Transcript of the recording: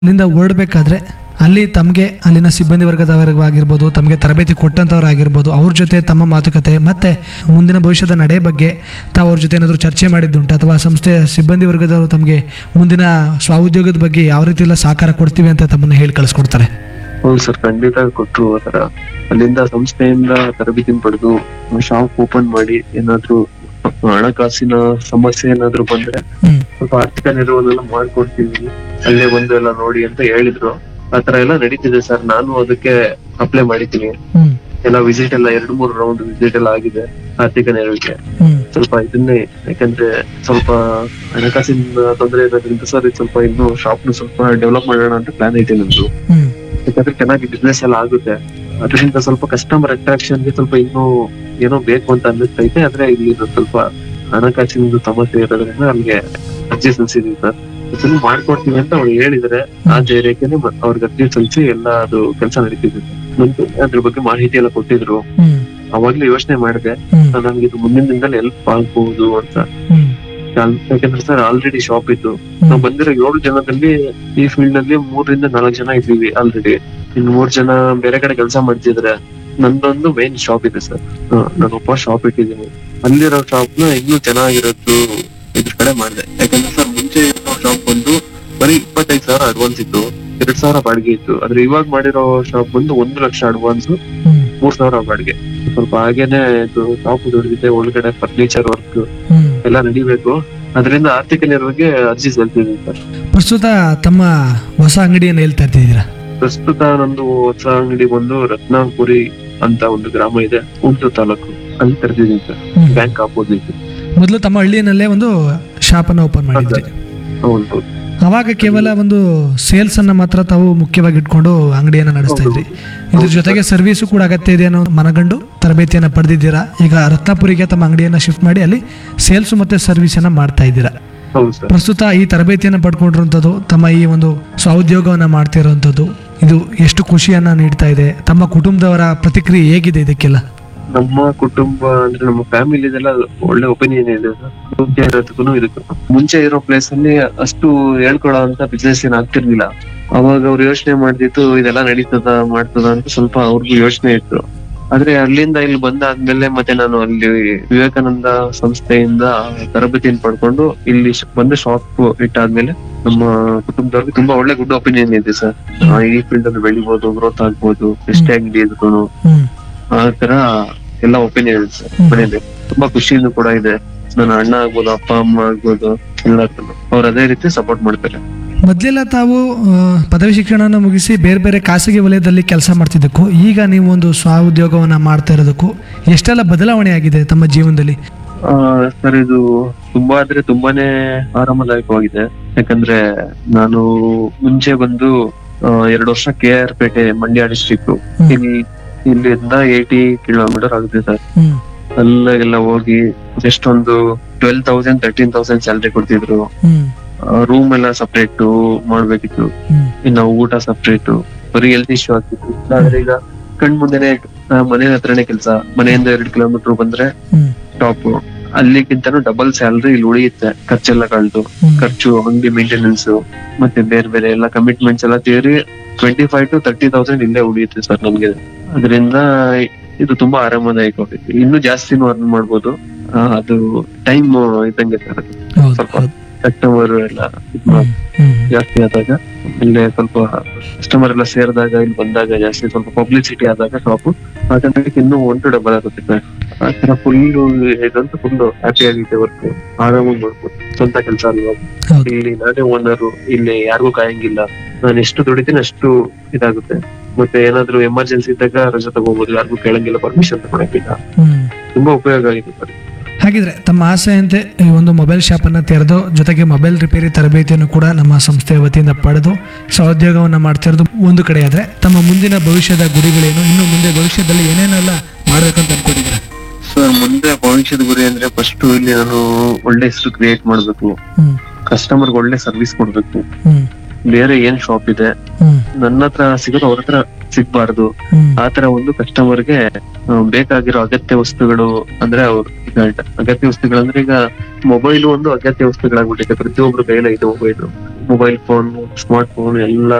ಅಲ್ಲಿಂದ ಹೊರಡ್ಬೇಕಾದ್ರೆ ಅಲ್ಲಿ ತಮಗೆ ಅಲ್ಲಿನ ಸಿಬ್ಬಂದಿ ವರ್ಗದವರಾಗಿರ್ಬೋದು ತಮಗೆ ತರಬೇತಿ ಕೊಟ್ಟಂಥವ್ರಾಗಿರ್ಬೋದು ಅವ್ರ ಜೊತೆ ತಮ್ಮ ಮಾತುಕತೆ ಮತ್ತೆ ಮುಂದಿನ ಭವಿಷ್ಯದ ನಡೆ ಬಗ್ಗೆ ತಾವು ಅವ್ರ ಜೊತೆ ಏನಾದರೂ ಚರ್ಚೆ ಮಾಡಿದ್ದುಂಟು ಅಥವಾ ಸಂಸ್ಥೆಯ ಸಿಬ್ಬಂದಿ ವರ್ಗದವರು ತಮಗೆ ಮುಂದಿನ ಸ್ವಉದ್ಯೋಗದ ಬಗ್ಗೆ ಯಾವ ರೀತಿ ಎಲ್ಲ ಸಹಕಾರ ಕೊಡ್ತೀವಿ ಅಂತ ತಮ್ಮನ್ನ ಹೇಳಿ ಕಳಿಸ್ಕೊಡ್ತಾರೆ ಹೌದು ಸರ್ ಖಂಡಿತ ಕೊಟ್ರು ಆತರ ಅಲ್ಲಿಂದ ಸಂಸ್ಥೆಯಿಂದ ತರಬೇತಿ ಪಡೆದು ಶಾಪ್ ಓಪನ್ ಮಾಡಿ ಏನಾದ್ರು ಹಣಕಾಸಿನ ಸಮಸ್ಯೆ ಏನಾದ್ರು ಬಂದ್ರೆ ಹ್ಮ್ ಸ್ವಲ್ಪ ಆರ್ಥಿಕ ನೆರವನ್ನೆಲ್ಲ ಮಾಡ್ಕೊಡ್ತೀವಿ ಅಲ್ಲೇ ಬಂದು ಎಲ್ಲ ನೋಡಿ ಅಂತ ಹೇಳಿದ್ರು ಆತರ ಎಲ್ಲ ನಡೀತಿದೆ ಸರ್ ನಾನು ಅದಕ್ಕೆ ಅಪ್ಲೈ ಮಾಡಿದ್ದೀನಿ ಹ್ಮ್ ಎಲ್ಲ ವಿಸಿಟ್ ಎಲ್ಲ ಎರಡು ಮೂರು ರೌಂಡ್ ವಿಸಿಟ್ ಎಲ್ಲ ಆಗಿದೆ ಆರ್ಥಿಕ ನೆರವಿಗೆ ಹ್ಮ್ ಸ್ವಲ್ಪ ಇದನ್ನೇ ಯಾಕಂದ್ರೆ ಸ್ವಲ್ಪ ಹಣಕಾಸಿನ ತೊಂದರೆ ಇರೋದ್ರಿಂದ ಸರ್ ಇದು ಸ್ವಲ್ಪ ಇನ್ನು ಶಾಪ್ ನು ಸ್ವಲ್ಪ ಡೆವಲಪ್ ಮಾಡೋಣ ಅಂತ ಪ್ಲಾನ್ ಐತೆ ನಮ್ದು ಹ್ಮ್ ಯಾಕಂದ್ರೆ ಚೆನ್ನಾಗಿ ಬಿಸ್ನೆಸ್ ಎಲ್ಲ ಆಗುತ್ತೆ ಅದರಿಂದ ಸ್ವಲ್ಪ ಕಸ್ಟಮರ್ ಅಟ್ರಾಕ್ಷನ್ ಗೆ ಸ್ವಲ್ಪ ಇನ್ನೂ ಏನೋ ಬೇಕು ಅಂತ ಅನ್ನಿಸ್ತೈತೆ ಆದ್ರೆ ಇಲ್ಲಿ ಇದು ಸ್ವಲ್ಪ ಹಣಕಾಸಿನ ಸಮಸ್ಯೆ ಇರೋದ್ರಿಂದ ನಮ್ಗೆ ಅರ್ಜಿ ಸಲ್ಲಿಸಿದೀವಿ ಸರ್ ಇದನ್ನು ಮಾಡ್ಕೊಡ್ತೀವಿ ಅಂತ ಅವ್ರು ಹೇಳಿದ್ರೆ ಆ ಧೈರ್ಯಕ್ಕೆ ಅವ್ರಿಗೆ ಅರ್ಜಿ ಸಲ್ಲಿಸಿ ಎಲ್ಲ ಅದು ಕೆಲಸ ನಡೀತಿದೆ ಮುಂಚೆ ಅದ್ರ ಬಗ್ಗೆ ಮಾಹಿತಿ ಎಲ್ಲ ಕೊಟ್ಟಿದ್ರು ಹ್ಮ್ ಅವಾಗ್ಲೂ ಯೋಚನೆ ಮಾಡಿದೆ ಹ್ಮ್ ನಮ್ಗೆ ಇದು ಮುಂದಿನ ದಿನದಲ್ಲಿ ಹೆಲ್ಪ್ ಆಗ್ಬಹುದು ಅಂತ ಹ್ಮ್ ಯಾಲ್- ಯಾಕಂದ್ರೆ ಸರ್ ಆಲ್ರೆಡಿ ಶಾಪ್ ಇತ್ತು ನಾವು ಬಂದಿರೋ ಏಳು ಜನದಲ್ಲಿ ಈ ಫೀಲ್ಡ್ ನಲ್ಲಿ ಮೂರರಿಂದ ನಾಲ್ಕು ಜನ ಇದ್ದೀವಿ ಆಲ್ರೆಡಿ ಇನ್ ಮೂರ್ ಜನ ಬೇರೆ ಕಡೆ ಕೆಲಸ ಮಾಡ್ತಿದ್ರೆ ನಂದೊಂದು ಮೇನ್ ಶಾಪ್ ಇದೆ ಸರ್ ನಾನೊಬ್ಬ ಶಾಪ್ ಇಟ್ಟಿದ್ದೀನಿ ಅಲ್ಲಿರೋ ಶಾಪ್ ನ ಇನ್ನೂ ಚೆನ್ನಾಗಿರೋದು ಇದ್ರ ಕಡೆ ಮಾಡಿದೆ ಯಾಕಂದ್ರೆ ಸರ್ ಮುಂಚೆ ಇರೋ ಶಾಪ್ ಬಂದು ಬರೀ ಇಪ್ಪತ್ತೈದು ಸಾವಿರ ಅಡ್ವಾನ್ಸ್ ಇತ್ತು ಎರಡ್ ಸಾವಿರ ಬಾಡಿಗೆ ಇತ್ತು ಆದ್ರೆ ಇವಾಗ ಮಾಡಿರೋ ಶಾಪ್ ಬಂದು ಒಂದು ಲಕ್ಷ ಅಡ್ವಾನ್ಸ್ ಹ್ಮ್ ಮೂರ್ ಸಾವಿರ ಬಾಡಿಗೆ ಸ್ವಲ್ಪ ಹಾಗೇನೆ ಇದು ಶಾಪ್ ದೊಡ್ಡದಿದೆ ಒಳಗಡೆ ಫರ್ನಿಚರ್ ವರ್ಕ್ ಹ್ಮ್ ಎಲ್ಲ ನಡಿಬೇಕು ಅದರಿಂದ ಆರ್ಥಿಕ ನೆರವಿಗೆ ಅರ್ಜಿ ಸಲ್ಲಿಸಿದ್ದೀನಿ ಸರ್ ಪ್ರಸ್ತುತ ತಮ್ಮ ಹೊಸ ಅಂಗಡಿಯನ್ನು ಹೇಳ್ತಾ ಇರ್ತಿದ್ದೀರಾ ಪ್ರಸ್ತುತ ನಂದು ಹೊಸ ಅಂಗಡಿ ಬಂದು ರತ್ನಾಪುರಿ ಅಂತ ಒಂದು ಗ್ರಾಮ ಇದೆ ಉಂಟು ತಾಲೂಕು ಅಲ್ಲಿ ತೆರೆದಿದ್ದೀನಿ ಸರ್ ಹ್ಮ್. ಬ್ಯಾಂಕ್ ಆಪೋಸಿಟ್ ಮೊದಲು ತಮ್ಮ ಹಳ್ಳಿಯಲ್ಲೇ ಒಂದು ಶಾಪನ್ನು ಓಪನ್ ಮಾಡಿದ್ರಿ ಹೌದು ಅವಾಗ ಕೇವಲ ಒಂದು ಸೇಲ್ಸ್ ಅನ್ನ ಮಾತ್ರ ತಾವು ಮುಖ್ಯವಾಗಿ ಇಟ್ಕೊಂಡು ಅಂಗಡಿಯನ್ನ ನಡೆಸ್ತಾ ಇದ್ರಿ ಇದ್ರ ಜೊತೆಗೆ ಸರ್ವಿಸು ಕೂಡ ಅಗತ್ಯ ಇದೆ ಅನ್ನೋ ಮನಗಂಡು ತರಬೇತಿಯನ್ನ ಪಡೆದಿದ್ದೀರಾ ಈಗ ರತ್ನಾಪುರಿಗೆ ತಮ್ಮ ಅಂಗಡಿಯನ್ನ ಶಿಫ್ಟ್ ಮಾಡಿ ಅಲ್ಲಿ ಸೇಲ್ಸ್ ಮತ್ತೆ ಸರ್ವಿಸ್ ಅನ್ನ ಮಾಡ್ತಾ ಇದ್ದೀರಾ ಹೌದು ಸರ್ ಪ್ರಸ್ತುತ ಈ ತರಬೇತಿಯನ್ನ ಪಡ್ಕೊಂಡಿರುವಂಥದ್ದು ತಮ್ಮ ಈ ಒಂದು ಸ್ವಉದ್ಯೋಗವನ್ನ ಮಾಡ್ತಿರುವಂಥದ್ದು ಇದು ಎಷ್ಟು ಖುಷಿಯನ್ನ ನೀಡ್ತಾ ಇದೆ ತಮ್ಮ ಕುಟುಂಬದವರ ಪ್ರತಿಕ್ರಿಯೆ ಹೇಗಿದೆ ಇದಕ್ಕೆಲ್ಲ ನಮ್ಮ ಕುಟುಂಬ ಅಂದ್ರೆ ನಮ್ಮ ಫ್ಯಾಮಿಲಿದೆಲ್ಲ ಒಳ್ಳೆ ಒಪಿನಿಯನ್ ಇದೆ ಸರ್ ಮುಂಚೆ ಇರೋದಕ್ಕೂ ಇದಕ್ಕೂ ಮುಂಚೆ ಇರೋ ಪ್ಲೇಸ್ ಅಲ್ಲಿ ಅಷ್ಟು ಹೇಳ್ಕೊಳೋ ಅಂತ ಬಿಸ್ನೆಸ್ ಏನ್ ಆಗ್ತಿರ್ಲಿಲ್ಲ ಅವಾಗ ಅವ್ರು ಯೋಚನೆ ಮಾಡ್ತಿತ್ತು ಇದೆಲ್ಲ ನಡೀತದ ಮಾಡ್ತದ ಅಂತ ಸ್ವಲ್ಪ ಅವ್ರಿಗೂ ಯೋಚನೆ ಇತ್ತು ಆದ್ರೆ ಅಲ್ಲಿಂದ ಇಲ್ಲಿ ಬಂದಾದ್ಮೇಲೆ ಮತ್ತೆ ನಾನು ಅಲ್ಲಿ ವಿವೇಕಾನಂದ ಸಂಸ್ಥೆಯಿಂದ ತರಬೇತಿಯನ್ನು ಪಡ್ಕೊಂಡು ಇಲ್ಲಿ ಶ- ಬಂದು ಶಾಪ್ ಇಟ್ಟಾದ್ಮೇಲೆ ನಮ್ಮ ಕುಟುಂಬದವ್ರಿಗೆ ತುಂಬಾ ಒಳ್ಳೆ ಗುಡ್ ಒಪಿನಿಯನ್ ಇದೆ ಸರ್ ಈ ಫೀಲ್ಡ್ ಅಲ್ಲಿ ಬೆಳಿಬಹುದು ಗ್ರೋತ್ ಆಗ್ಬೋದು ಎಷ್ಟೇ ಅಂಗಡಿ ಇದ್ರು ಹ್ಮ್ ಆ ತರ ಎಲ್ಲ ಒಪಿನಿಯನ್ ಇದೆ ಸರ್ ಹ್ಮ್. ಮನೇಲಿ ತುಂಬಾ ಖುಷಿಯಿಂದ ಕೂಡ ಇದೆ ನನ್ನ ಅಣ್ಣ ಆಗ್ಬೋದು ಅಪ್ಪ ಅಮ್ಮ ಆಗ್ಬೋದು ಎಲ್ಲರೂ ಅವ್ರು ಅದೇ ರೀತಿ ಸಪೋರ್ಟ್ ಮಾಡ್ತಾರೆ ಮೊದಲೆಲ್ಲ ತಾವು ಆ, ಪದವಿ ಶಿಕ್ಷಣನ ಮುಗಿಸಿ ಬೇರೆ ಬೇರೆ ಖಾಸಗಿ ವಲಯದಲ್ಲಿ ಕೆಲಸ ಮಾಡ್ತಿದ್ದಕ್ಕೂ ಈಗ ನೀವು ಒಂದು ಸ್ವಉದ್ಯೋಗವನ್ನ ಮಾಡ್ತಾ ಇರೋದಕ್ಕೂ ಎಷ್ಟೆಲ್ಲ ಬದಲಾವಣೆ ಆಗಿದೆ ತಮ್ಮ ಜೀವನದಲ್ಲಿ ಆ ಸರ್ ಇದು ತುಂಬಾ ಅಂದ್ರೆ ತುಂಬಾನೇ ಆರಾಮದಾಯಕವಾಗಿದೆ ಯಾಕಂದ್ರೆ ನಾನು ಮುಂಚೆ ಬಂದು ಆ, ಎರಡು ವರ್ಷ ಕೆ ಆರ್ ಪೇಟೆ ಮಂಡ್ಯ ಡಿಸ್ಟ್ರಿಕ್ಟ್ ಹ್ಮ್. ಇಲ್ಲಿ ಇಲ್ಲಿಂದ ಏಯ್ಟಿ ಕಿಲೋಮೀಟರ್ ಆಗುತ್ತೆ ಸರ್ ಹ್ಮ್ ಅಲ್ಲೆಲ್ಲ ಹೋಗಿ ಜಸ್ಟ್ ಒಂದು twelve thousand thirteen thousand salary ಕೊಡ್ತಿದ್ರು ಹ್ಮ್ ರೂಮ್ ಎಲ್ಲ ಸಪ್ರೇಟ್ ಮಾಡ್ಬೇಕಿತ್ತು ಹ್ಮ್ ಇನ್ನು ಊಟ ಸಪ್ರೇಟ್ ಬರೀ ಹೆಲ್ತ್ ಇಶ್ಯೂ ಆಗ್ತಿತ್ತು ಆದ್ರೆ ಈಗ ಕಣ್ ಮುಂದೆನೆ ಆ, ಮನೆ ಹತ್ರನೇ ಕೆಲಸ ಮನೆಯಿಂದ ಎರಡ್ ಕಿಲೋಮೀಟರ್ ಬಂದ್ರೆ ಹ್ಮ್ ಟಾಪ್ ಅಲ್ಲಿಗಿಂತನೂ ಡಬಲ್ ಸ್ಯಾಲ್ರಿ ಇಲ್ಲಿ ಉಳಿಯುತ್ತೆ ಖರ್ಚೆಲ್ಲ ಕಳ್ದು ಹ್ಮ್. ಖರ್ಚು ಅಂಗಡಿ ಮೇಂಟೆನೆನ್ಸ್ ಮತ್ತೆ ಬೇರೆ ಬೇರೆ ಎಲ್ಲ ಕಮಿಟ್ಮೆಂಟ್ಸ್ ಎಲ್ಲ ಸೇರಿ twenty five to thirty thousand ಇಲ್ಲೇ ಉಳಿಯುತ್ತೆ ಸರ್ ನಮ್ಗೆ ಅದರಿಂದ ಇದು ತುಂಬಾ ಆರಾಮದಾಯಕವಾಗಿದೆ ಇನ್ನೂ ಜಾಸ್ತಿನೂ ಅರ್ನ್ ಮಾಡ್ಬೋದು ಆ, ಅದು ಟೈಮ್ ಇದ್ದಂಗೆ ಸರ್ ಅದು ಹೌದು ಸ್ವಲ್ಪ ಹೌದು ಕಸ್ಟಮರ್ ಎಲ್ಲ ಇದ್ ಹ್ಮ್ ಮಾಡ್- ಹ್ಮ್ ಜಾಸ್ತಿ ಆದಾಗ ಇಲ್ಲೇ ಸ್ವಲ್ಪ ಕಸ್ಟಮರ್ ಎಲ್ಲ ಸೇರಿದಾಗ ಇಲ್ಲಿ ಬಂದಾಗ ಜಾಸ್ತಿ ಸ್ವಲ್ಪ ಪಬ್ಲಿಸಿಟಿ ಆದಾಗ ಶಾಪ್ ಆಟೋಮೆಟಿಕ್ ಇನ್ನೂ ಒನ್ ಟು ಡಬಲ್ ಆಗುತ್ತೆ ಸರ್ ಆ ತರ ಫುಲ್ ಇದಂತೂ ಫುಲ್ ಹ್ಯಾಪಿ ಆಗಿದೆ ವರ್ಕ್ ಆರಾಮಾಗಿ ಮಾಡ್ಬೋದು ಸ್ವಂತ ಕೆಲಸ ಅಲ್ವಾ ಹೌದು ಇಲ್ಲಿ ನಾನೇ ಓನರು ಇಲ್ಲಿ ಯಾರಿಗೂ ಕಾಯಂಗಿಲ್ಲ ನಾನು ಎಷ್ಟು ದುಡಿತೀನಿ ಅಷ್ಟು ಇದಾಗುತ್ತೆ ಮತ್ತೆ ಏನಾದ್ರು ಎಮರ್ಜೆನ್ಸಿ ಇದ್ದಾಗ ರಜೆ ತಗೋಬಹುದು ಯಾರಿಗೂ ಕೇಳಂಗಿಲ್ಲ ಪರ್ಮಿಷನ್ ತಗೊಳಂಗಿಲ್ಲ ಹ್ಮ್ ತುಂಬಾ ಉಪಯೋಗ ಆಗಿದೆ ಸರ್ ಹಾಗಿದ್ರೆ ತಮ್ಮ ಆಸೆಯಂತೆ ಈ ಒಂದು ಮೊಬೈಲ್ ಶಾಪನ್ನು ತೆರೆದು ಜೊತೆಗೆ ಮೊಬೈಲ್ ರಿಪೇರಿ ತರಬೇತಿಯನ್ನು ಕೂಡ ನಮ್ಮ ಸಂಸ್ಥೆಯ ವತಿಯಿಂದ ಪಡೆದು ಸ್ವಉದ್ಯೋಗವನ್ನು ಮಾಡ್ತಿರೋದು ಒಂದು ಕಡೆ ಆದರೆ ತಮ್ಮ ಮುಂದಿನ ಭವಿಷ್ಯದ ಗುರಿಗಳೇನು ಇನ್ನು ಮುಂದೆ ಭವಿಷ್ಯದಲ್ಲಿ ಏನೇನೆಲ್ಲ ಮಾಡ್ಬೇಕಂತ ಅನ್ಕೊಂಡಿದ್ದೀರಾ ಸರ್ ಮುಂದೆ ಭವಿಷ್ಯದ ಗುರಿ ಅಂದ್ರೆ ಫಸ್ಟ್ ಇಲ್ಲಿ ನಾನು ಒಳ್ಳೆ ಹೆಸರು ಕ್ರಿಯೇಟ್ ಮಾಡ್ಬೇಕು ಹ್ಮ್ ಕಸ್ಟಮರ್ಗೆ ಒಳ್ಳೆ ಸರ್ವಿಸ್ ಕೊಡ್ಬೇಕು ಹ್ಮ್ ಬೇರೆ ಏನ್ ಶಾಪ್ ಇದೆ ಹ್ಮ್ ನನ್ನ ಹತ್ರ ಸಿಗೋದು ಅವ್ರ ಹತ್ರ ಸಿಗ್ಬಾರ್ದು ಹ್ಮ್ ಆತರ ಒಂದು ಕಸ್ಟಮರ್ಗೆ ಬೇಕಾಗಿರೋ ಅಗತ್ಯ ವಸ್ತುಗಳು ಅಂದ್ರೆ ಅವ್ರು ಈಗ ಅಗತ್ಯ ವಸ್ತುಗಳಂದ್ರೆ ಈಗ ಮೊಬೈಲ್ ಒಂದು ಅಗತ್ಯ ವಸ್ತುಗಳಾಗ್ಬಿಟ್ಟಿದೆ ಪ್ರತಿಯೊಬ್ರು ಕೈಲ ಇದೆ mobile mobile phone smart phone ಎಲ್ಲ